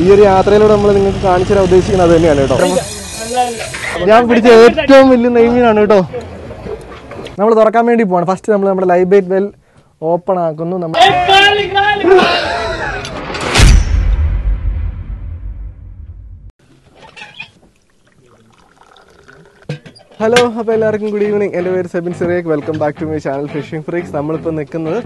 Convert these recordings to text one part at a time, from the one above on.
ഈ ഒരു യാത്രയിലൂടെ നമ്മൾ നിങ്ങൾക്ക് കാണിച്ചു തരാൻ ഉദ്ദേശിക്കുന്നത് അത് തന്നെയാണ് കേട്ടോ ഞാൻ പിടിച്ച ഏറ്റവും വലിയ നെയ്മീനാണ് കേട്ടോ നമ്മൾ തുറക്കാൻ വേണ്ടി പോവാണ് ഫസ്റ്റ് നമ്മൾ നമ്മുടെ ലൈബേറ്റ് വെൽ ഓപ്പൺ ആക്കുന്നു നമ്മൾ ഹലോ അപ്പോൾ എല്ലാവർക്കും ഗുഡ് ഈവനിങ് എൻ്റെ പേര് Sebin Cyriac welcome back to my channel fishing freaks നമ്മളിപ്പോൾ നിൽക്കുന്നത്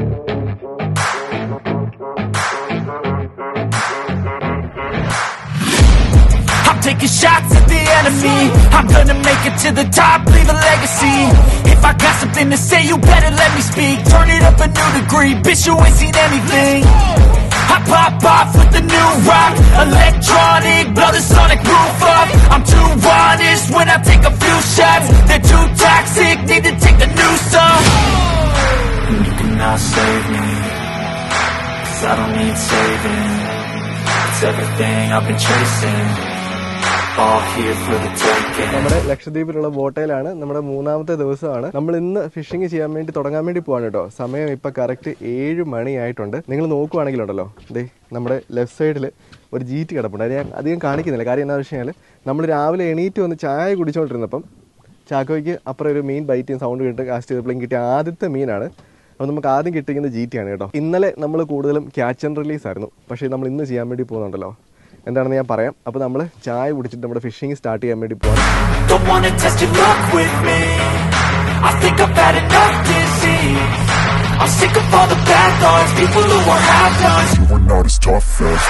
I'm taking shots at the enemy. I'm gonna make it to the top, leave a legacy. If I got something to say, you better let me speak. Turn it up a new degree, bitch, you ain't seen anything. I pop off with the new rock, electronic, blow the sonic roof up. I'm too honest when I take a few shots. They're too toxic, need to take the noose off. You cannot save me, cause I don't need saving. It's everything I've been chasing. All here for the taking. നമ്മുടെ ലക്ഷദ്വീപിലുള്ള ബോട്ടയിലാണ് നമ്മുടെ മൂന്നാമത്തെ ദിവസമാണ് നമ്മൾ ഇന്ന് phishing ചെയ്യാൻ വേണ്ടി തുടങ്ങാൻ വേണ്ടി പോവാണ് കേട്ടോ സമയം ഇപ്പൊ കറക്റ്റ് ഏഴ് മണിയായിട്ടുണ്ട് നിങ്ങൾ നോക്കുവാണെങ്കിലുണ്ടല്ലോ ദേ നമ്മുടെ ലെഫ്റ്റ് സൈഡിൽ ഒരു ജീറ്റ് കിടപ്പുണ്ട് അത് ഞാൻ അധികം കാണിക്കുന്നില്ല കാര്യം എന്താണെന്ന് വെച്ച് കഴിഞ്ഞാൽ നമ്മൾ രാവിലെ എണീറ്റ് വന്ന് ചായ കുടിച്ചുകൊണ്ടിരുന്നപ്പം ചാക്കോയ്ക്ക് അപ്പുറം ഒരു മീൻ ബൈറ്റ് ചെയ്യുന്ന സൗണ്ട് കേട്ട് കാസ്റ്റ് ചെയ്തപ്പോഴും കിട്ടിയ ആദ്യത്തെ മീനാണ് അപ്പോൾ നമുക്ക് ആദ്യം കിട്ടിയിരിക്കുന്നത് ജീറ്റിയാണ് കേട്ടോ ഇന്നലെ നമ്മൾ കൂടുതലും ക്യാച്ച് ആൻഡ് റിലീസ് ആയിരുന്നു പക്ഷേ നമ്മൾ ഇന്ന് ചെയ്യാൻ വേണ്ടി പോകുന്നുണ്ടല്ലോ എന്താണെന്ന് ഞാൻ പറയാം അപ്പോൾ നമ്മൾ ചായ കുടിച്ചിട്ട് നമ്മുടെ ഫിഷിംഗ് സ്റ്റാർട്ട് ചെയ്യാൻ വേണ്ടി പോകാം Don't wanna test your luck with me. I think I've had enough disease. I'm sick of all the bad thoughts, people who are half-nots. You are not as tough as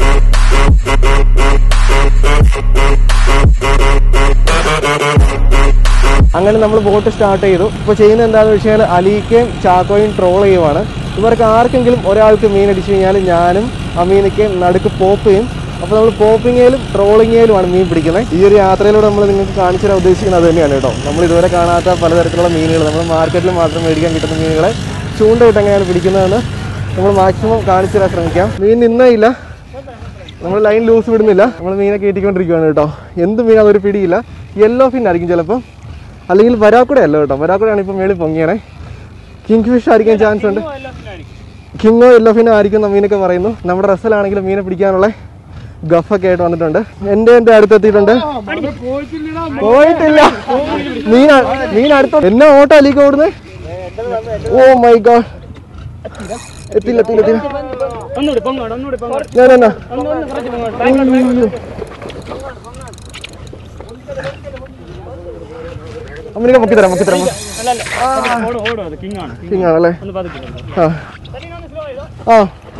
അങ്ങനെ നമ്മൾ boat start ചെയ്തു ഇപ്പോൾ ചെയ്യുന്നത് എന്താണെന്ന് വെച്ച് കഴിഞ്ഞാൽ അലീക്കയും ചാക്കോയും troll ചെയ്യുവാണ് ഇവർക്ക് ആർക്കെങ്കിലും ഒരാൾക്ക് മീൻ അടിച്ചു കഴിഞ്ഞാൽ ഞാനും അമീനയ്ക്കും നടുക്ക് പോപ്പ് ചെയ്യും അപ്പോൾ നമ്മൾ പോപ്പിങ്ങയിലും ട്രോളിങ്ങയിലുമാണ് മീൻ പിടിക്കുന്നത് ഈ ഒരു യാത്രയിലൂടെ നമ്മൾ നിങ്ങൾക്ക് കാണിച്ചു തരാൻ ഉദ്ദേശിക്കുന്നത് അത് തന്നെയാണ് കേട്ടോ നമ്മൾ ഇതുവരെ കാണാത്ത പലതരത്തിലുള്ള മീനുകൾ നമ്മൾ മാർക്കറ്റിൽ മാത്രം മേടിക്കാൻ കിട്ടുന്ന മീനുകളെ ചൂണ്ടയിട്ട് എങ്ങനെയാണ് പിടിക്കുന്നതെന്ന് നമ്മൾ മാക്സിമം കാണിച്ചു തരാൻ ശ്രമിക്കാം മീൻ നിന്നേ ഇല്ല നമ്മൾ ലൈൻ ലൂസ് വിടുന്നില്ല നമ്മൾ മീനെ കയറ്റിക്കൊണ്ടിരിക്കുകയാണ് കേട്ടോ എന്ത് മീൻ അതൊരു പിടിയില്ല യെല്ലോ ഫിൻ ആയിരിക്കും ചിലപ്പം അല്ലെങ്കിൽ വരാക്കുട അല്ല കേട്ടോ വരാക്കുടയാണ് ഇപ്പം മേളിൽ പൊങ്ങിയണേ കിങ് ഫിഷ് ആയിരിക്കാൻ ചാൻസ് ഉണ്ട് കിങ്ങോ യെല്ലോ ഫിനോ ആയിരിക്കും എന്ന് മീനൊക്കെ പറയുന്നു നമ്മുടെ റസലാണെങ്കിലും മീനെ പിടിക്കാനുള്ള ഗഫൊക്കെ ആയിട്ട് വന്നിട്ടുണ്ട് എൻ്റെ എൻ്റെ അടുത്തെത്തിയിട്ടുണ്ട് പോയിട്ടില്ല മീൻ അ- മീൻ അടുത്തോ എന്നാ ഓട്ടോ അലീക്ക് ഓടുന്നേ ഓ മൈ ഗോഡ് എത്തില്ല എത്തില്ല എത്തില്ല ഒന്നുകൂടി പൊങ്ങോട് ഒന്നുകൂടി പൊങ്ങോട് ഞാൻ എന്നാ ഒന്ന് ഒന്ന് കുറച്ച് പൊങ്ങോട് ബാക്കിലോട്ട് അമ്മനിക്ക് പൊക്കി തരാം പൊക്കി തരാം അല്ല അല്ല ഓടും ഓടും അത് കിങ് ആണ് king. കിങ് ആണല്ലേ ഒന്ന് പതുക്കിട്ടുണ്ട് ആ ആ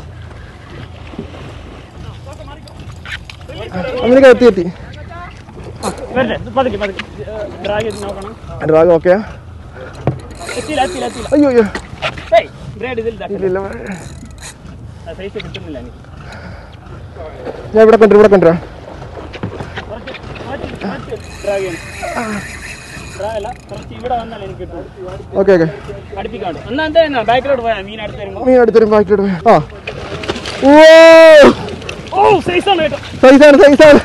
അമ്മനിക്ക് എത്തി എത്തി വരട്ടെ പതുക്കി പതുക്കി ഡ്രാഗ് ചെയ്ത് നോക്കണം ഡ്രാഗ് ഓക്കെയാ എത്തിയില്ല എത്തിയില്ല എത്തിയില്ല അയ്യോ അയ്യോ ഏയ് ഗ്രേഡ് ഇതിൽ ഇല്ലില്ല സൈസ് കിട്ടുന്നില്ല എനിക്ക് ഞാൻ ഇവിടെ കൊണ്ടുവരാം ഇവിടെ കൊണ്ടുവരാം കുറച്ച് മാറ്റി മാറ്റി ഡ്രാഗ് ചെയ്യണം ഡ്രാഗ് അല്ല കുറച്ച് ഇവിടെ വന്നാൽ എനിക്ക് കിട്ടും ഓക്കെ ഓക്കെ അടുപ്പിക്കാണ്ട് എന്നാ എന്താ ബാക്കിലോട്ട് പോയാ മീൻ അടുത്ത് വരുമ്പോ മീൻ അടുത്തൊരു ബാക്കിലോട്ട് പോയി. ആ ഓ ഓ സൈസ് ആണ് കേട്ടോ സൈസാണ് സൈസാണ്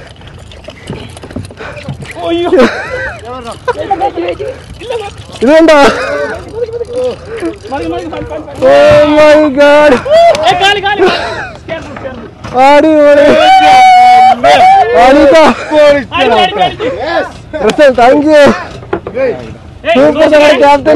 അയ്യോ ഇത് കണ്ടോ മതി മതി മതി, മതി, മതി. ഓ മൈ ഗാഡ് ഏ, കാല് കാല് കേറണം കേറണം അടിപൊളി അനിത അടി, അടി, അടി. റസൽ താങ്ക് യു ഏയ്, സൂപ്പർ നമ്മുടെ ക്യാപ്റ്റൻ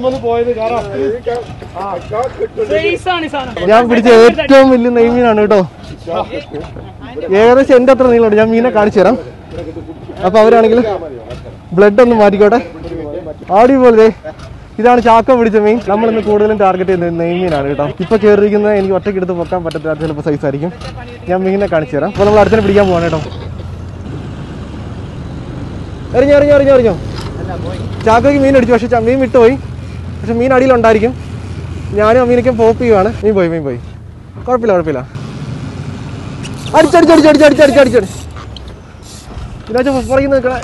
സൈസ് ആണ് ഈ സാധനം ഞാൻ പിടിച്ച ഏറ്റവും വലിയ നെയ്മീനാണ് കേട്ടോ ഏകദേശം എന്റെ അത്ര നീളമുണ്ട് ഞാൻ മീനെ കാണിച്ചു തരാം അപ്പൊ അവരാണെങ്കിൽ ബ്ലഡ് ഒന്ന് മാറ്റിക്കോട്ടെ അടിപൊളി ദേ. ഇതാണ് ചാക്ക പിടിച്ച മീൻ നമ്മൾ ഇന്ന് കൂടുതലും ടാർഗറ്റ് ചെയ്യുന്നത് നെയ്മീനാണ് കേട്ടോ ഇപ്പൊ കയറിയിരിക്കുന്നത് എനിക്ക് ഒറ്റയ്ക്ക് എടുത്ത് പൊക്കാൻ പറ്റത്തില്ല ചിലപ്പോൾ സൈസ് ആയിരിക്കും ഞാൻ മീനെ കാണിച്ചു തരാം അപ്പൊ നമ്മൾ അടുത്തിന് പിടിക്കാൻ പോവാണ് കേട്ടോ എറിഞ്ഞോ എറിഞ്ഞോ എറിഞ്ഞോ എറിഞ്ഞോ ചാക്കോയ്ക്ക് മീൻ അടിച്ചു പക്ഷെ ച- മീൻ വിട്ടുപോയി പക്ഷെ മീൻ അടിയിലുണ്ടായിരിക്കും ഞാനും അമീനയ്ക്കും പോപ്പ് ചെയ്യുവാണ് മീൻ പോയി മീൻ പോയി കുഴപ്പമില്ല കുഴപ്പമില്ല അടിച്ചടിച്ചടിച്ചടിച്ചടിച്ചടിച്ചടിച്ചടി ഇതിനാച്ച പുറകിൽ നിൽക്കണേ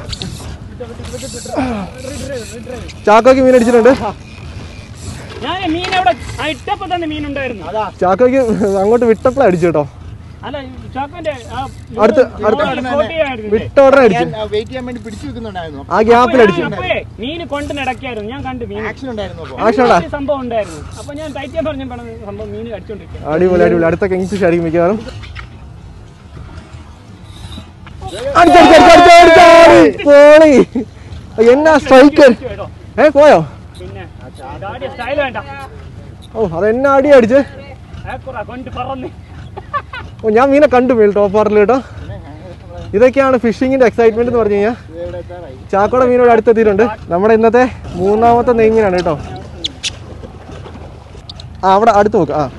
ചാക്കോയ്ക്ക് മീൻ അടിച്ചിട്ടുണ്ട് ഞാൻ മീൻ അവിടെ ആ ഇട്ടപ്പോ തന്നെ മീൻ ഉണ്ടായിരുന്നു ചാക്കോയ്ക്ക് അങ്ങോട്ട് വിട്ടപ്പോഴാണ് അടിച്ചു കേട്ടോ അല്ല ചാക്കോന്റെ ആ അടുത്ത് അടുത്ത് കോട്ടയായിരുന്നു വിട്ട ഉടനെ അടിച്ചു വെയിറ്റ് ചെയ്യാൻ വേണ്ടി പിടിച്ചു വെക്കുന്നുണ്ടായിരുന്നു ആ ഗ്യാപ്പിൽ അടിച്ചു അപ്പോഴേ മീൻ കൊണ്ട് നടക്കായിരുന്നു ഞാൻ കണ്ടു മീൻ ആക്ഷൻ ഉണ്ടായിരുന്നു അപ്പൊ ആക്ഷനാ ഒരു സംഭവം ഉണ്ടായിരുന്നു അപ്പൊ ഞാൻ ടൈറ്റ് പറഞ്ഞ സംഭവം മീൻ അടിച്ചോണ്ടിരിക്കുക അടിപൊളി അടിപൊളി അടുത്ത കിങ് ഫിഷ് ആയിരിക്കും മിക്കവാറും പോളി എന്നാ സ്ട്രൈക്കർ കേട്ടോ ഏ പോയോ പിന്നെ ഗാഡിയ സ്റ്റൈൽ വേണ്ട ഓ അതെന്നാ അടി അടിച്ച് ഏക്കുറ കൊണ്ട് പറന്ന് ഓ ഞാൻ മീനെ കണ്ടു മേൽ ടോപ്പ് പാർട്ടിൽ കേട്ടോ ഇതൊക്കെയാണ് ഫിഷിങ്ങിന്റെ എക്സൈറ്റ്മെന്റ് എന്ന് പറഞ്ഞു കഴിഞ്ഞാൽ ചാക്കോടെ മീനോട് അടുത്തെത്തിയിട്ടുണ്ട് നമ്മുടെ ഇന്നത്തെ മൂന്നാമത്തെ നെയ്മീനാണ് കേട്ടോ ആ അവിടെ അടുത്ത് നോക്ക് ആ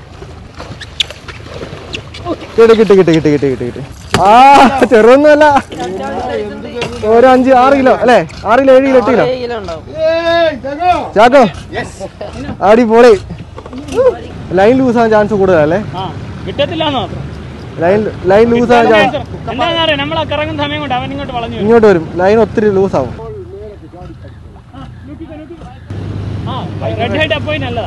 കിട്ടി കിട്ടി കിട്ടി കിട്ടി കിട്ടി കിട്ടി കിട്ടി ആ ചെറുതൊന്നുമല്ല ഒരു അഞ്ച് ആറ് കിലോ അല്ലേ ആറ് കിലോ ഏഴ് കിലോ എട്ട് കിലോ ചാക്കോ ആടി പോളി ലൈൻ ലൂസ് ആവാൻ ചാൻസ് കൂടുതലല്ലേ ആ കിട്ടത്തില്ലാന്ന് മാത്രം ലൈൻ ലൈൻ ലൂസ് ആവാൻ ചാൻസ് എന്താണെന്ന് അറിയാം നമ്മളെ കറങ്ങുന്ന സമയം കൊണ്ട് അവൻ ഇങ്ങോട്ട് വളഞ്ഞു വരും. ഇങ്ങോട്ട് വരും ലൈൻ ഒത്തിരി ലൂസ് ആവും ആ റെഡ് ഹൈഡ് അപ്പോയി നല്ലതാ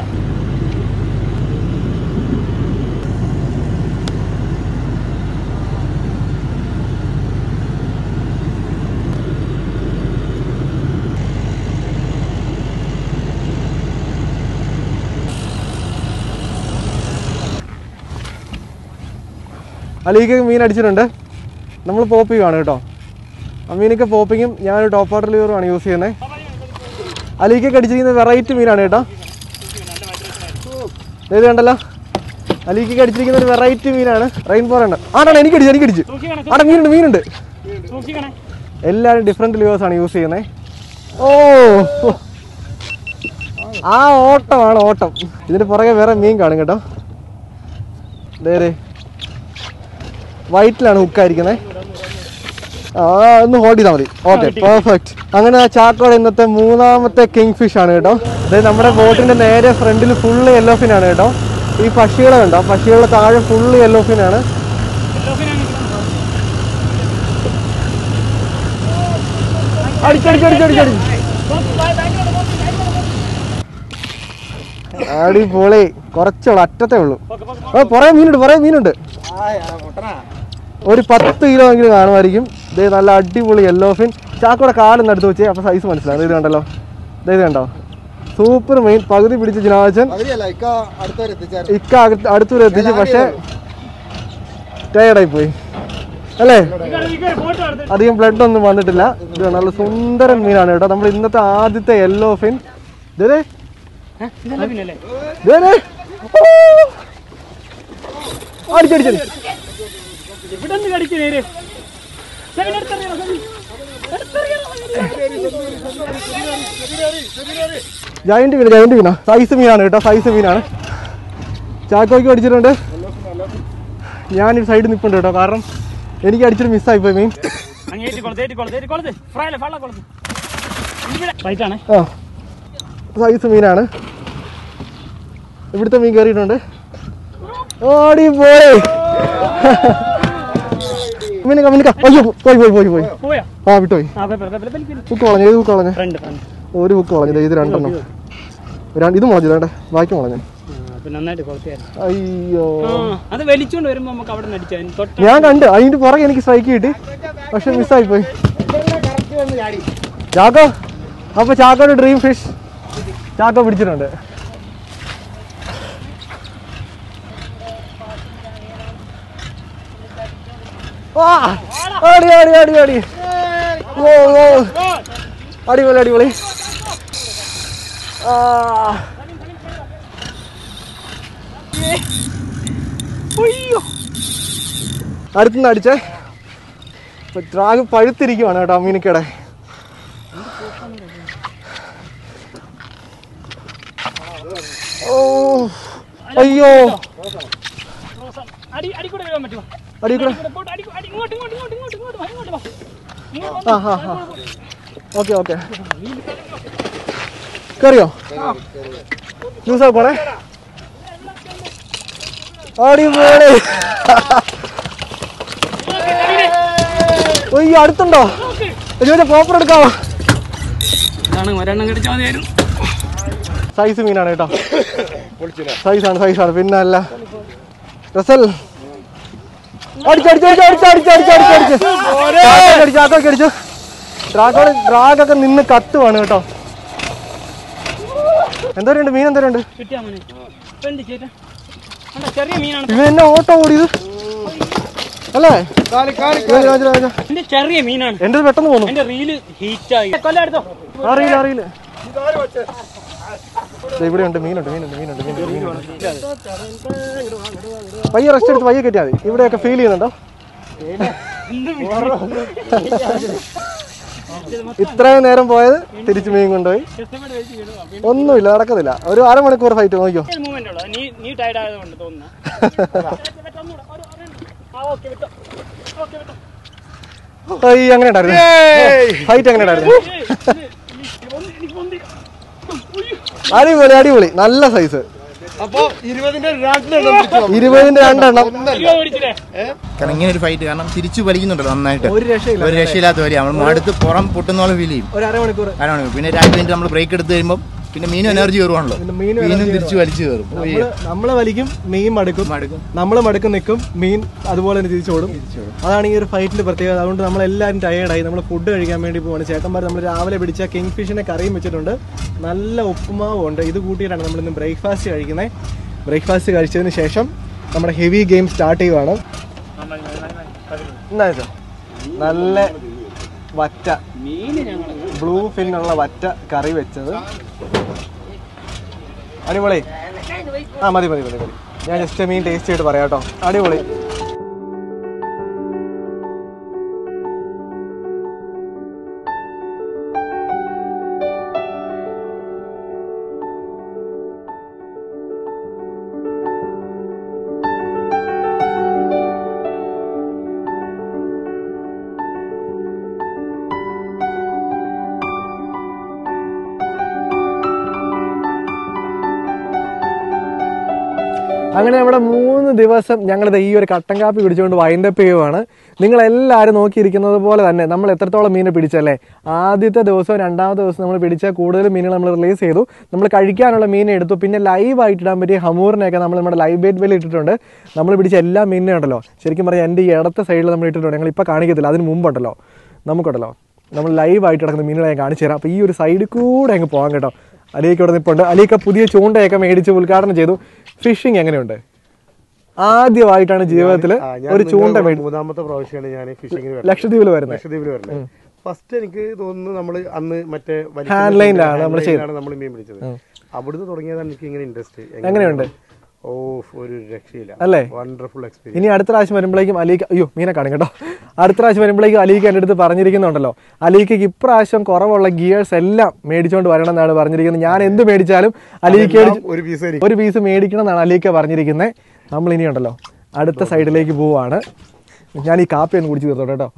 അലീക്ക് മീൻ അടിച്ചിട്ടുണ്ട് നമ്മൾ പോപ്പ് ചെയ്യുവാണ് കേട്ടോ അമീനൊക്കെ പോപ്പിങ്ങും ഞാനൊരു ടോപ്പ് വാട്ടർ ലിവറുമാണ് യൂസ് ചെയ്യുന്നത് അലീക്കൊക്കെ അടിച്ചിരിക്കുന്ന വെറൈറ്റി മീനാണ് കേട്ടോ ഇത് കണ്ടല്ലോ അലീക്കൊക്കെ അടിച്ചിരിക്കുന്ന ഒരു വെറൈറ്റി മീനാണ് റെയിൻബോ ഉണ്ട് ആണോ എനിക്ക് അടിച്ചു എനിക്ക് അടിച്ചു സൂക്ഷിക്കണേ ആടെ മീനുണ്ട് മീനുണ്ട് സൂക്ഷിക്കണേ എല്ലാവരും ഡിഫറെൻറ്റ് ലിവേഴ്സാണ് യൂസ് ചെയ്യുന്നത് ഓ ആ ഓട്ടമാണ് ഓട്ടം ഇതിന് പുറകെ വേറെ മീൻ കാണും കേട്ടോ ദേ വൈറ്റിലാണ് ഹുക്കായിരിക്കുന്നത് ആ ഒന്ന് ഹോൾഡ് ചെയ്താൽ മതി ഓക്കെ പെർഫെക്റ്റ് അങ്ങനെ ആ ചാക്കോടെ ഇന്നത്തെ മൂന്നാമത്തെ കിങ് ഫിഷ് ആണ് കേട്ടോ ഇത് നമ്മുടെ ബോട്ടിന്റെ നേരെ ഫ്രണ്ടിൽ ഫുള്ള് യെല്ലോ ഫിൻ ആണ് കേട്ടോ ഈ പക്ഷികളെ കണ്ടോ പക്ഷികളുടെ താഴെ ഫുള്ള് യെല്ലോ ഫിൻ ആണ് അടിച്ചടിച്ചടിച്ചടിച്ചടി അടിപൊളി കുറച്ചുള്ളൂ അറ്റത്തേ ഉള്ളൂ ഓ പുറകെ മീനുണ്ട് പുറകെ മീനുണ്ട് ഒരു പത്ത് കിലോ എങ്കിലും കാണുമായിരിക്കും ഇതേ നല്ല അടിപൊളി യെല്ലോ ഫിൻ ചാക്കോടെ കാലൊന്ന് എടുത്ത് വെച്ചേ അപ്പൊ സൈസ് മനസ്സിലാവും ഇത് കണ്ടല്ലോ ദേ ഇത് കണ്ടോ സൂപ്പർ മീൻ പകുതി പിടിച്ച ജിനാജൻ അവരിയല്ല ഇക്ക അടുത്തവരെ എത്തിച്ചായിരുന്നു ഇക്ക അകത്ത് അടുത്തൂരെ എത്തിച്ച് പക്ഷേ ടയർഡായി പോയി അല്ലേ ഫോട്ടോ എടുത്ത് അധികം ബ്ലഡ് ഒന്നും വന്നിട്ടില്ല ഇത് നല്ല സുന്ദരൻ മീനാണ് കേട്ടോ നമ്മൾ ഇന്നത്തെ ആദ്യത്തെ യെല്ലോ ഫിൻ ഇതേ ഏ, ഇതല്ല പിന്നല്ലേ അടിച്ചടിച്ചടി ഇവിടെ നിന്ന് കടിച്ചു നേര് സെവിൻ എടുത്തറിയണം സെവിൻ ജയന്റ് മീൻ ജയന്റ് മീനാ സൈസ് മീനാണ് കേട്ടോ സൈസ് മീനാണ് ചാക്കോയ്ക്ക് അടിച്ചിട്ടുണ്ട് ഞാൻ ഈ സൈഡിൽ നിൽപ്പുണ്ട് കേട്ടോ കാരണം എനിക്ക് അടിച്ചിട്ട് മിസ്സായി പോയി മീൻ അങ്ങേറ്റി കൊളത്ത് ഏറ്റി കൊളത്ത് ഏറ്റി കൊളത്ത് ഫ്രൈല ഫള്ള കൊളത്ത് ഇവിടെ റൈറ്റാണ് ആ സൈസ് മീനാണ് ഇവിടുത്തെ മീൻ കയറിയിട്ടുണ്ട് ഓടി പോയി മീനക്ക മീനക്ക അയ്യോ പോയി പോയി പോയി പോയി പോയാ ആ വിട്ടുപോയി ആ പേ- പേ- പേ- പേ- പേ- ബുക്ക് വളഞ്ഞു ഏത് ബുക്ക് വളഞ്ഞു ഫ്രണ്ട് ഫ്രണ്ട് ഒരു ബുക്ക് വളഞ്ഞത് ഇത് രണ്ടെണ്ണം രണ്ട് ഇത് മുളഞ്ഞു വേണ്ടേ ബാക്കി മുളഞ്ഞു അപ്പൊ നന്നായിട്ട് കൊളത്തിയായിരുന്നു അയ്യോ ആ അത് വലിച്ചുകൊണ്ട് വരുമ്പോ നമുക്ക് അവിടെ നിന്ന് അടിച്ചു അതിന് തൊട്ട് ഞാൻ കണ്ട് അതിന്റെ പുറകെ എനിക്ക് സ്ട്രൈക്ക് കിട്ടി പക്ഷെ മിസ്സായി പോയി ചാക്കോ അപ്പൊ ചാക്കോയുടെ ഡ്രീം ഫിഷ് ചാക്കോ പിടിച്ചിട്ടുണ്ട് ആ, അടി അടി അടി അടി ഓ ഓ അടിപൊളി അടിപൊളി ആ അയ്യോ അടുത്തുനിന്ന് അടിച്ചേ ഇപ്പൊ ഡ്രാഗ് പഴുത്തിരിക്കുവാണ് കേട്ടോ മീനിക്കടെ ഓ അയ്യോ അടി അടി കൂടെ വരാൻ പറ്റുമോ അടി കൂടെ ഇവിടെ പോട്ട് അടി അടി ഇങ്ങോട്ട് ഇങ്ങോട്ട് ഇങ്ങോട്ട് ഇങ്ങോട്ട് ഇങ്ങോട്ട് വാ, ഇങ്ങോട്ട് വാ ഇങ്ങോട്ട് ആ ഹാ ഹാ ഓക്കെ ഓക്കെ കറിയോ ലൂസാ പോണേ അടിപൊളി അയ്യോ അടുത്തുണ്ടോ ചോദിച്ചാ പോപ്പർ എടുക്കാവോ ഇതാണ് ഒരെണ്ണം കടിച്ചാൽ മതിയായിരുന്നു സൈസ് മീനാണ് കേട്ടോ സൈസാണ് സൈസാണ് പിന്നെ അല്ല റസൽ അടിച്ചു അടിച്ചു അടിച്ചു അടിച്ചു അടിച്ചു അടിച്ചു അടിച്ചു അടിച്ചു ചാക്കൊക്കെ അടിച്ചു ഡ്രാഗോൺ ഡ്രാഗൊക്കെ നിന്ന് കത്തുവാണ് കേട്ടോ എന്തോരുണ്ട് മീൻ എന്തോരുണ്ട് കിട്ടിയാ മോനെ ഫ്രണ്ട് ചേട്ടാ അല്ല ചെറിയ മീനാണ് ഇവൻ എന്നെ ഓട്ടോ ഓടിയത് അല്ലേ കാലി കാലി കാണിച്ച്, കാണിച്ച്, കാണിച്ച്. എന്റെ ചെറിയ മീനാണ് എന്റെ പെട്ടെന്ന് പോന്നു എന്റെ റീല് ഹീറ്റായി കൊല്ലം എടുത്തോ അറിയില്ല അറിയില്ല ദേ ഇവിടെ ഉണ്ട് മീനുണ്ട് മീനുണ്ട് മീനുണ്ട് മീനുണ്ട് മീനുണ്ട് പയ്യെ റെസ്റ്റ് എടുത്ത് പയ്യെ കയറ്റിയാൽ മതി ഇവിടെയൊക്കെ ഫീൽ ചെയ്യുന്നുണ്ടോ ഇത്രയും നേരം പോയത് തിരിച്ച് മീൻ കൊണ്ടുപോയി ഒന്നുമില്ല നടക്കത്തില്ല ഒരു അരമണിക്കൂർ ഫൈറ്റ് നോക്കിയോ മൂവ്മെന്റ് ഉള്ളൂ നീ നീ ടയർഡ് ആയതുകൊണ്ട് തോന്നുന്നു ആ ഓക്കെ വിട്ടോ ഓക്കെ വിട്ടോ ഈ അങ്ങനെ ഉണ്ടായിരുന്നു ഫൈറ്റ് എങ്ങനെ ഉണ്ടായിരുന്നു അടിപൊളി അടിപൊളി നല്ല സൈസ് അപ്പൊ ഇരുപതിന്റെ രണ്ടെണ്ണം പിടിച്ചു ഇരുപതിന്റെ രണ്ടെണ്ണം അയ്യോ ഓടിച്ചില്ലേ കാരണം ഇങ്ങനെ ഒരു ഫൈറ്റ് കാരണം തിരിച്ചു വലിക്കുന്നുണ്ടല്ലോ നന്നായിട്ട് ഒരു രക്ഷയില്ല ഒരു രക്ഷയില്ലാത്ത വലിയ നമ്മൾ അടുത്ത് പുറം പൊട്ടുന്നോളം ഫീൽ ചെയ്യും ഒരു അരമണിക്കൂർ കാരണം പിന്നെ രണ്ട് മിനിറ്റ് നമ്മൾ ബ്രേക്ക് എടുത്ത് കഴിയുമ്പോൾ പിന്നെ മീനും എനർജി കയറുവാണല്ലോ പിന്നെ മീനും മീനും തിരിച്ചു വലിച്ചു കയറും നമ്മള് നമ്മള് വലിക്കും മീൻ മടുക്കും മടുക്കും. നമ്മള് മടുക്കും നിൽക്കും മീൻ അതുപോലെ തന്നെ തിരിച്ചോടും അതാണ് ഈ ഒരു ഫൈറ്റിന്റെ പ്രത്യേകത അതുകൊണ്ട് നമ്മൾ എല്ലാവരും ടയേർഡായി നമ്മൾ ഫുഡ് കഴിക്കാൻ വേണ്ടി പോവാണ് ചേട്ടന്മാർ നമ്മൾ രാവിലെ പിടിച്ച കിങ് ഫിഷിനെ കറിയും വെച്ചിട്ടുണ്ട് നല്ല ഉപ്പുമാവും ഉണ്ട് ഇത് കൂട്ടിയിട്ടാണ് നമ്മൾ ഇന്ന് ബ്രേക്ക്ഫാസ്റ്റ് കഴിക്കുന്നത് ബ്രേക്ക്ഫാസ്റ്റ് കഴിച്ചതിന് ശേഷം നമ്മുടെ ഹെവി ഗെയിം സ്റ്റാർട്ട് ചെയ്യുവാണ് എന്താ വെച്ചോ നല്ല വറ്റ മീന് ഞങ്ങൾ ബ്ലൂ ഫിന്നുള്ള വറ്റ കറി വെച്ചത് അടിപൊളി ആ മതി മതി മതി മതി ഞാൻ ജസ്റ്റ് മീൻ ടേസ്റ്റ് ചെയ്തിട്ട് പറയാം കേട്ടോ അടിപൊളി അങ്ങനെ നമ്മുടെ മൂന്ന് ദിവസം ഞങ്ങളിത് ഈ ഒരു കട്ടൻ കാപ്പി പിടിച്ചുകൊണ്ട് വൈൻഡപ്പ് ചെയ്യുവാണ് നിങ്ങൾ എല്ലാവരും നോക്കിയിരിക്കുന്നത് പോലെ തന്നെ നമ്മൾ എത്രത്തോളം മീനെ പിടിച്ചല്ലേ ആദ്യത്തെ ദിവസവും രണ്ടാമത്തെ ദിവസം നമ്മൾ പിടിച്ച കൂടുതൽ മീനുകൾ നമ്മൾ റിലീസ് ചെയ്തു നമ്മൾ കഴിക്കാനുള്ള മീനെ എടുത്തു പിന്നെ ലൈവായിട്ട് ഇടാൻ പറ്റിയ ഹമൂറിനെയൊക്കെ നമ്മൾ നമ്മുടെ ലൈവ് ബേറ്റ് വെൽ ഇട്ടിട്ടുണ്ട് നമ്മൾ പിടിച്ച എല്ലാ മീനിനെ ഉണ്ടല്ലോ ശരിക്കും പറഞ്ഞാൽ എൻ്റെ ഈ ഇടത്തെ സൈഡിൽ നമ്മൾ ഇട്ടിട്ടുണ്ട് ഞങ്ങൾ ഇപ്പോൾ കാണിക്കത്തില്ല അതിന് മുമ്പുണ്ടല്ലോ നമുക്കുണ്ടല്ലോ നമ്മൾ ലൈവായിട്ട് കിടക്കുന്ന മീനുകളെ ഞാൻ കാണിച്ചു തരാം അപ്പോൾ ഈ ഒരു സൈഡിൽ കൂടെ അങ്ങ് പോകാം കേട്ടോ അലിയൊക്കെ ഇവിടെ നിൽപ്പുണ്ട് അലിയൊക്കെ പുതിയ ചൂണ്ടയൊക്കെ മേടിച്ച് ഉദ്ഘാടനം ചെയ്തു ഫിഷിംഗ് എങ്ങനെയുണ്ട് ആദ്യമായിട്ടാണ് ജീവിതത്തിൽ ഒരു ചൂണ്ട മേടി മൂന്നാമത്തെ പ്രാവശ്യമാണ് ഞാൻ ഫിഷിങ്ങിന് ലക്ഷദ്വീപിൽ വരുന്നത് ലക്ഷദ്വീപിൽ വരുന്നത് ഫസ്റ്റ് എനിക്ക് തോന്നുന്നു നമ്മള് അന്ന് മറ്റേ Hand line ലാണ് നമ്മള് ചെയ്തത്. നമ്മൾ മീൻ പിടിച്ചത് അവിടുന്ന് തുടങ്ങിയതാണ് എനിക്ക് ഇങ്ങനെ ഇൻട്രസ്റ്റ് എങ്ങനെയുണ്ട് ഓ ഒരു രക്ഷയില്ല അല്ലേ വണ്ടർഫുൾ എക്സ്പീരിയൻസ് ഇനി അടുത്ത പ്രാവശ്യം വരുമ്പോഴേക്കും അലീക്ക് അയ്യോ മീനെ കാണും കേട്ടോ അടുത്ത പ്രാവശ്യം വരുമ്പോഴേക്കും അലീക്ക് എൻ്റെ അടുത്ത് പറഞ്ഞിരിക്കുന്നുണ്ടല്ലോ അലീക്ക് ഇപ്രാവശ്യം കുറവുള്ള ഗിയേഴ്സ് എല്ലാം മേടിച്ചുകൊണ്ട് വരണം എന്നാണ് പറഞ്ഞിരിക്കുന്നത് ഞാൻ എന്ത് മേടിച്ചാലും അലീക്ക് ഒരു പീസ് ഒരു പീസ് മേടിക്കണം എന്നാണ് അലീക്ക പറഞ്ഞിരിക്കുന്നത് നമ്മൾ ഇനി ഉണ്ടല്ലോ അടുത്ത സൈഡിലേക്ക് പോവാണ് ഞാൻ ഈ കാപ്പി ഒന്ന് കുടിച്ച് തീർത്തോട്ടെ കേട്ടോ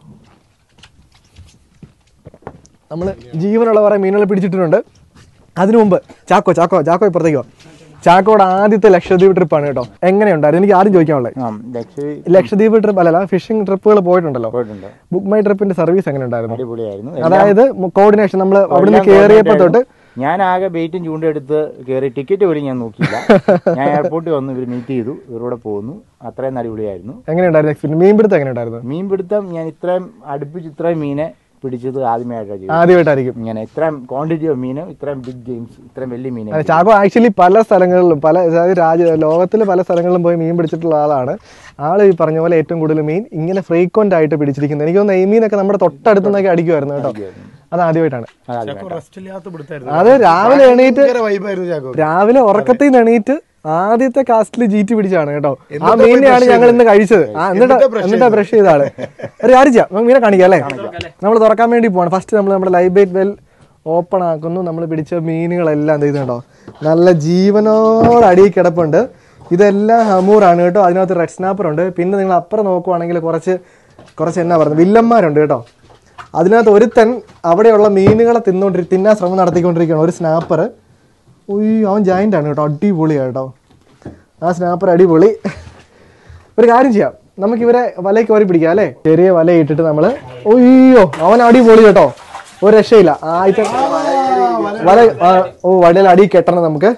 നമ്മൾ ജീവനുള്ള കുറേ മീനുകൾ പിടിച്ചിട്ടുണ്ട് അതിനു മുമ്പ് ചാക്കോ ചാക്കോ ചാക്കോ ഇപ്പുറത്തേക്കോ ചാക്കോയുടെ ആദ്യത്തെ ലക്ഷദ്വീപ് ട്രിപ്പാണ് കേട്ടോ എങ്ങനെയുണ്ടായിരുന്നു എനിക്ക് ആദ്യം ചോദിക്കാനുള്ളത് ആ ലക്ഷദ്വീപ് ലക്ഷദ്വീപ് ട്രിപ്പ് അല്ലല്ല ഫിഷിംഗ് ട്രിപ്പുകൾ പോയിട്ടുണ്ടല്ലോ പോയിട്ടുണ്ട് ബുക്ക് മൈ ട്രിപ്പിന്റെ സർവീസ് എങ്ങനെ ഉണ്ടായിരുന്നു അടിപൊളിയായിരുന്നു അതായത് കോർഡിനേഷൻ നമ്മൾ അവിടുന്ന് എല്ലാം കയറിയപ്പോ തൊട്ട് ഞാൻ ആകെ ബെയ്റ്റും ചൂണ്ടെടുത്ത് കയറി ടിക്കറ്റ് പോലും ഞാൻ നോക്കിയില്ല ഞാൻ എയർപോർട്ടിൽ വന്ന് ഇവർ മീറ്റ് ചെയ്തു ഇവരോടെ പോകുന്നു അത്രയും അടിപൊളിയായിരുന്നു എങ്ങനെയുണ്ടായിരുന്നു എക്സ്പീരിയൻസ് മീൻപിടുത്തം എങ്ങനെയുണ്ടായിരുന്നു മീൻ പിടുത്തം ഞാൻ ഇത്രയും അടുപ്പിച്ച് ഇത്രയും മീനെ പിടിച്ചത് ആദ്യമായിട്ടാണ് ചെയ്തത് ആദ്യമായിട്ടായിരിക്കും ഇങ്ങനെ ഇത്രയും ക്വാണ്ടിറ്റി ഓഫ് മീന് ഇത്രയും ബിഗ് ഗെയിംസ് ഇത്രയും വലിയ മീനെ അതെ, ചാക്കോ ആക്ച്വലി പല സ്ഥലങ്ങളിലും പല അതായത് രാജ്യ ലോകത്തിൽ പല സ്ഥലങ്ങളിലും പോയി മീൻ പിടിച്ചിട്ടുള്ള ആളാണ് ആള് ഈ പറഞ്ഞ പോലെ ഏറ്റവും കൂടുതൽ മീൻ ഇങ്ങനെ ഫ്രീക്വന്റ് ആയിട്ട് പിടിച്ചിരിക്കുന്നത് എനിക്ക് തോന്നുന്നു ഈ മീനൊക്കെ നമ്മുടെ തൊട്ടടുത്ത് നിന്നൊക്കെ അടിക്കുമായിരുന്നു കേട്ടോ അത് ആദ്യമായിട്ടാണ് റെസ്റ്റ് ഇല്ലാത്ത പിടുത്തായിരുന്നു അത് രാവിലെ എണീറ്റ് ഭയങ്കര വൈബായിരുന്നു ചാക്കോ രാവിലെ ഉറക്കത്തിൽ നിന്ന് എണീറ്റ് ആദ്യത്തെ കാസ്റ്റിൽ ജീറ്റ് പിടിച്ചാണ് കേട്ടോ ആ മീനെയാണ് ഞങ്ങൾ ഇന്ന് കഴിച്ചത് ആ എന്നിട്ട് എന്നിട്ടാ ബ്രഷ് ചെയ്ത ആള് ഒരു കാര്യം ചെയ്യാം നമുക്ക് മീനെ കാണിക്കാം അല്ലേ നമ്മൾ തുറക്കാൻ വേണ്ടി പോവാണ് ഫസ്റ്റ് നമ്മൾ നമ്മുടെ ലൈബേറ്റ് വെൽ ഓപ്പൺ ആക്കുന്നു നമ്മൾ പിടിച്ച മീനുകളെല്ലാം ഇത് കണ്ടോ നല്ല ജീവനോട് അടിയിൽ കിടപ്പുണ്ട് ഇതെല്ലാം ഹമൂറാണ് കേട്ടോ അതിനകത്ത് റെഡ് സ്നാപ്പർ ഉണ്ട് പിന്നെ നിങ്ങൾ അപ്പുറം നോക്കുവാണെങ്കിൽ കുറച്ച് കുറച്ച് എന്നാ പറയുന്നത് വില്ലന്മാരുണ്ട് കേട്ടോ അതിനകത്ത് ഒരുത്തൻ അവിടെയുള്ള മീനുകളെ തിന്നുകൊണ്ടിരി തിന്നാൻ ശ്രമം നടത്തിക്കൊണ്ടിരിക്കുകയാണ് ഒരു സ്നാപ്പർ ഉയ്യോ അവൻ ജയന്റ് ആണ് കേട്ടോ അടിപൊളിയാണ് കേട്ടോ ആ സ്നാപ്പർ അടിപൊളി ഒരു കാര്യം ചെയ്യാം നമുക്ക് ഇവരെ വലയ്ക്ക് ഓരി പിടിക്കാം അല്ലേ ചെറിയ വല ഇട്ടിട്ട് നമ്മള് ഉയ്യോ അവൻ അടിപൊളി കേട്ടോ ഒരു രക്ഷയില്ല ആദ്യത്തെ വല ആ, ഓ വലയിൽ അടി കെട്ടണം നമുക്ക്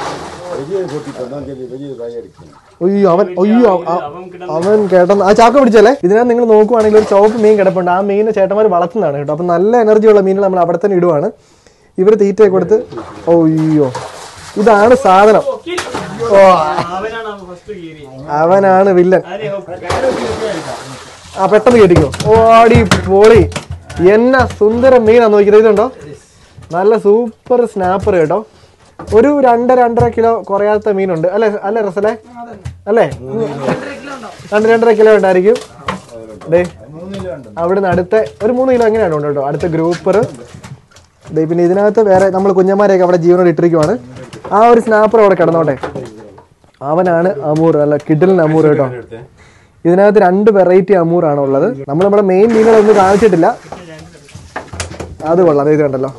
അയ്യോ അവൻ അയ്യോ അ- അവൻ കേട്ടെന്ന് ആ ചാക്ക പിടിച്ചല്ലേ ഇതിനകത്ത് നിങ്ങൾ നോക്കുവാണെങ്കിൽ ഒരു ചോപ്പ് മീൻ കിടപ്പുണ്ട് ആ മീനെ ചേട്ടന്മാർ വളർത്തുന്നതാണ് കേട്ടോ അപ്പൊ നല്ല എനർജി ഉള്ള മീനുകൾ നമ്മൾ അവിടെ തന്നെ ഇടുവാണ് ഇവർ തീറ്റയൊക്കെ കൊടുത്ത് അയ്യോ ഇതാണ് സാധനം ഓ അവനാണ് ഫസ്റ്റ് കീറി അവനാണ് വില്ലൻ ആ പെട്ടെന്ന് കേട്ടിക്കോ ഓടി പൊളി എന്നാ സുന്ദര മീനാ നോക്കിയത് ഇതുണ്ടോ നല്ല സൂപ്പർ സ്നാപ്പർ കേട്ടോ ഒരു രണ്ട് രണ്ടര കിലോ കുറയാത്ത മീനുണ്ട് അല്ലേ അല്ലേ റസലേ അല്ലേ രണ്ട് രണ്ടര കിലോ ഉണ്ടായിരിക്കും ദേ അവിടുന്ന് അടുത്ത ഒരു മൂന്ന് കിലോ എങ്ങനെയാണ് ഉണ്ട് കേട്ടോ അടുത്ത ഗ്രൂപ്പർ ദേ പിന്നെ ഇതിനകത്ത് വേറെ നമ്മൾ കുഞ്ഞന്മാരെയൊക്കെ അവിടെ ജീവനോട് ഇട്ടിരിക്കുവാണ് ആ ഒരു സ്നാപ്പർ അവിടെ കിടന്നോട്ടെ അവനാണ് അമൂർ അല്ല കിഡിലിൻ അമൂർ കേട്ടോ ഇതിനകത്ത് രണ്ട് വെറൈറ്റി അമൂറാണ് ഉള്ളത് നമ്മൾ നമ്മുടെ മെയിൻ മീനുകളൊന്നും കാണിച്ചിട്ടില്ല അത് കൊള്ളാം ദേ ഇത് കണ്ടല്ലോ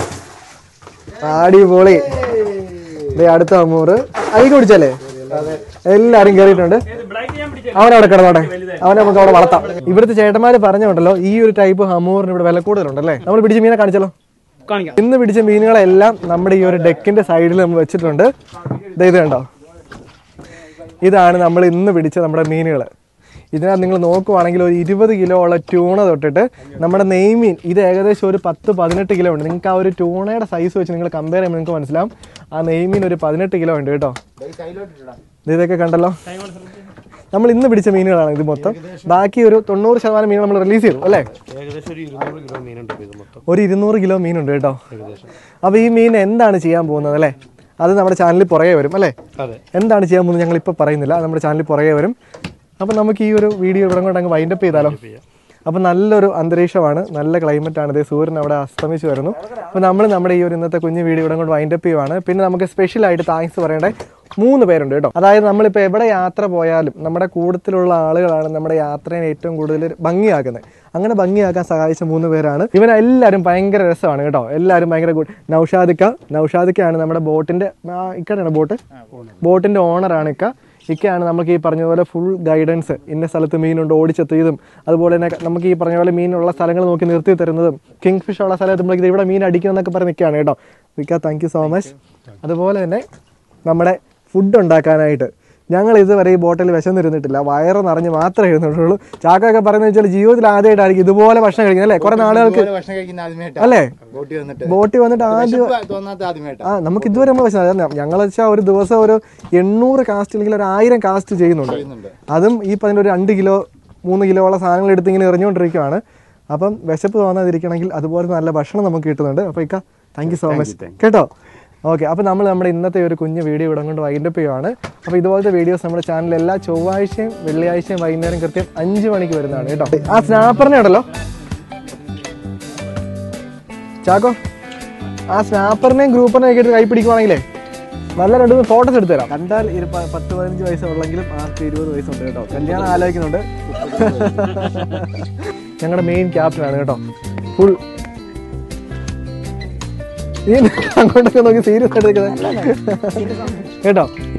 അടിപൊളി ദേ അടുത്ത അമൂറ് അഴിക്ക് പിടിച്ചല്ലേ എല്ലാരും കയറിയിട്ടുണ്ട് അവനവിടെ കിടന്നോട്ടെ അവനെ നമുക്ക് അവിടെ വളർത്താം ഇവിടുത്തെ ചേട്ടന്മാര് പറഞ്ഞുണ്ടല്ലോ ഈ ഒരു ടൈപ്പ് ഹമൂറിന് ഇവിടെ വില കൂടുതലുണ്ടല്ലേ നമ്മൾ പിടിച്ച മീനെ കാണിച്ചല്ലോ കാണിക്കാം ഇന്ന് പിടിച്ച മീനുകളെല്ലാം നമ്മുടെ ഈ ഒരു ഡെക്കിന്റെ സൈഡിൽ നമ്മൾ വെച്ചിട്ടുണ്ട് ദേ ഇത് കണ്ടോ ഇതാണ് നമ്മൾ ഇന്ന് പിടിച്ച നമ്മുടെ മീനുകൾ ഇതിനകത്ത് നിങ്ങൾ നോക്കുവാണെങ്കിൽ ഒരു ഇരുപത് കിലോ ഉള്ള ട്യൂണ തൊട്ടിട്ട് നമ്മുടെ നെയ്മീൻ ഇത് ഏകദേശം ഒരു പത്ത് പതിനെട്ട് കിലോ ഉണ്ട് നിങ്ങൾക്ക് ആ ഒരു ട്യൂണയുടെ സൈസ് വെച്ച് നിങ്ങൾ കമ്പയർ ചെയ്യുമ്പോൾ നിങ്ങൾക്ക് മനസ്സിലാവും ആ നെയ്മീൻ ഒരു പതിനെട്ട് കിലോ ഉണ്ട് കേട്ടോ ദേ ഇതൊക്കെ കണ്ടല്ലോ നമ്മൾ ഇന്ന് പിടിച്ച മീനുകളാണ് ഇത് മൊത്തം ബാക്കി ഒരു തൊണ്ണൂറ് ശതമാനം മീൻ നമ്മൾ റിലീസ് ചെയ്തു അല്ലേ ഏകദേശം ഒരു ഇരുന്നൂറ് കിലോ മീനുണ്ട് ഇത് മൊത്തം ഒരു ഇരുന്നൂറ് കിലോ മീനുണ്ട് കേട്ടോ അപ്പോൾ ഈ മീൻ എന്താണ് ചെയ്യാൻ പോകുന്നത് അല്ലേ അത് നമ്മുടെ ചാനലിൽ പുറകെ വരും അല്ലേ അതെ എന്താണ് ചെയ്യാൻ പോകുന്നത് ഞങ്ങൾ ഇപ്പോൾ പറയുന്നില്ല അത് നമ്മുടെ ചാനലിൽ പുറകെ വരും അപ്പോൾ നമുക്ക് ഈ ഒരു വീഡിയോ ഇവിടെ കൊണ്ട് അങ്ങ് വൈൻഡപ്പ് ചെയ്താലോ അപ്പോൾ നല്ലൊരു അന്തരീക്ഷമാണ് നല്ല ക്ലൈമറ്റ് ആണ് ഇതേ സൂര്യൻ അവിടെ അസ്തമിച്ച് വരുന്നു അപ്പോൾ നമ്മൾ നമ്മുടെ ഈ ഒരു ഇന്നത്തെ കുഞ്ഞു വീഡിയോ ഇവിടെ കൊണ്ട് വൈൻഡപ്പ് ചെയ്യുവാണ് പിന്നെ നമുക്ക് സ്പെഷ്യലായിട്ട് താങ്ക്സ് പറയേണ്ട മൂന്ന് പേരുണ്ട് കേട്ടോ അതായത് നമ്മളിപ്പോൾ എവിടെ യാത്ര പോയാലും നമ്മുടെ കൂട്ടത്തിലുള്ള ആളുകളാണ് നമ്മുടെ യാത്രയെ ഏറ്റവും കൂടുതൽ ഭംഗിയാക്കുന്നത് അങ്ങനെ ഭംഗിയാക്കാൻ സഹായിച്ച മൂന്ന് പേരാണ് ഇവനെല്ലാവരും ഭയങ്കര രസമാണ് കേട്ടോ എല്ലാവരും ഭയങ്കര ഗുഡ് നൗഷാദിക്ക നൗഷാദിക്കയാണ് നമ്മുടെ ബോട്ടിന്റെ ഇക്കടാണ് ബോട്ട് ബോട്ടിന്റെ ഓണറാണ് ഇക്ക ഇക്കയാണ് നമുക്ക് ഈ പറഞ്ഞതുപോലെ ഫുൾ ഗൈഡൻസ് ഇന്ന സ്ഥലത്ത് മീനുണ്ട് ഓടിച്ചെത്തിയതും അതുപോലെ തന്നെ നമുക്ക് ഈ പറഞ്ഞ പോലെ മീനുള്ള സ്ഥലങ്ങൾ നോക്കി നിർത്തി തരുന്നതും കിങ് ഫിഷ് ഉള്ള സ്ഥലത്ത് നമ്മൾ ഇവിടെ മീൻ അടിക്കുന്നതൊക്കെ പറഞ്ഞ് നിൽക്കുകയാണ് കേട്ടോ ഇക്ക താങ്ക് യു സോ മച്ച് അതുപോലെ തന്നെ നമ്മുടെ ഫുഡ് ഉണ്ടാക്കാനായിട്ട് ഞങ്ങൾ ഇതുവരെ ഈ ബോട്ടിൽ വിശന്നിരുന്നിട്ടില്ല വയറ് നിറഞ്ഞ് മാത്രമേ ഇരുന്നിട്ടുള്ളൂ ചാക്കൊക്കെ പറയുന്നത് വെച്ചാൽ ജീവിതത്തിൽ ആദ്യമായിട്ടായിരിക്കും ഇതുപോലെ ഭക്ഷണം കഴിക്കുന്നത് അല്ലേ കുറെ നാളുകൾക്ക് ഇതുപോലെ ഭക്ഷണം കഴിക്കുന്ന ആദ്യമായിട്ടാ അല്ലേ ബോട്ടിൽ വന്നിട്ട് ബോട്ടിൽ വന്നിട്ട് ആദ്യം വിശപ്പ് തോന്നാത്ത ആദ്യമായിട്ടാ ആ നമുക്ക് ഇതുവരെ നമ്മൾ വിശന്നത് ഞങ്ങൾ വെച്ചാൽ ഒരു ദിവസം ഒരു എണ്ണൂറ് കാസ്റ്റ് അല്ലെങ്കിൽ ഒരു ആയിരം കാസ്റ്റ് ചെയ്യുന്നുണ്ട് അതും ഈ പറഞ്ഞ ഒരു രണ്ട് കിലോ മൂന്ന് കിലോ ഉള്ള സാധനങ്ങൾ എടുത്ത് ഇങ്ങനെ എറിഞ്ഞുകൊണ്ടിരിക്കുകയാണ് അപ്പം വിശപ്പ് തോന്നാതിരിക്കണമെങ്കിൽ അതുപോലെ നല്ല ഭക്ഷണം നമുക്ക് കിട്ടുന്നുണ്ട് അപ്പോൾ ഇക്ക താങ്ക് യു സോ മച്ച് കേട്ടോ ഓക്കെ അപ്പോൾ നമ്മൾ നമ്മുടെ ഇന്നത്തെ ഒരു കുഞ്ഞു വീഡിയോ ഇവിടെ കൊണ്ട് വൈൻഡപ്പ് ചെയ്യുവാണ് അപ്പോൾ ഇതുപോലത്തെ വീഡിയോസ് നമ്മുടെ ചാനലിൽ എല്ലാ ചൊവ്വാഴ്ചയും വെള്ളിയാഴ്ചയും വൈകുന്നേരം കൃത്യം അഞ്ച് മണിക്ക് വരുന്നതാണ് കേട്ടോ ആ സ്നാപ്പറിനെ ഉണ്ടല്ലോ ചാക്കോ ആ സ്നാപ്പറിനെയും ഗ്രൂപ്പറിനെയും ഒക്കെ എടുത്ത് കൈ പിടിക്കുവാണെങ്കിലേ നല്ല രണ്ട് മൂന്ന് ഫോട്ടോസ് എടുത്തു തരാം കണ്ടാൽ ഇരു പ- പത്ത് പതിനഞ്ച് വയസ്സുള്ളെങ്കിലും ആർക്ക് ഇരുപത് വയസ്സുണ്ട് കേട്ടോ കല്യാണം ആലോചിക്കുന്നുണ്ട് ഞങ്ങളുടെ മെയിൻ ക്യാപ്റ്റൻ ആണ് കേട്ടോ ഫുൾ നീ അങ്ങോട്ടൊക്കെ നോക്കി സീരിയസ് ആയിട്ട് നിൽക്കുന്നത് കേട്ടോ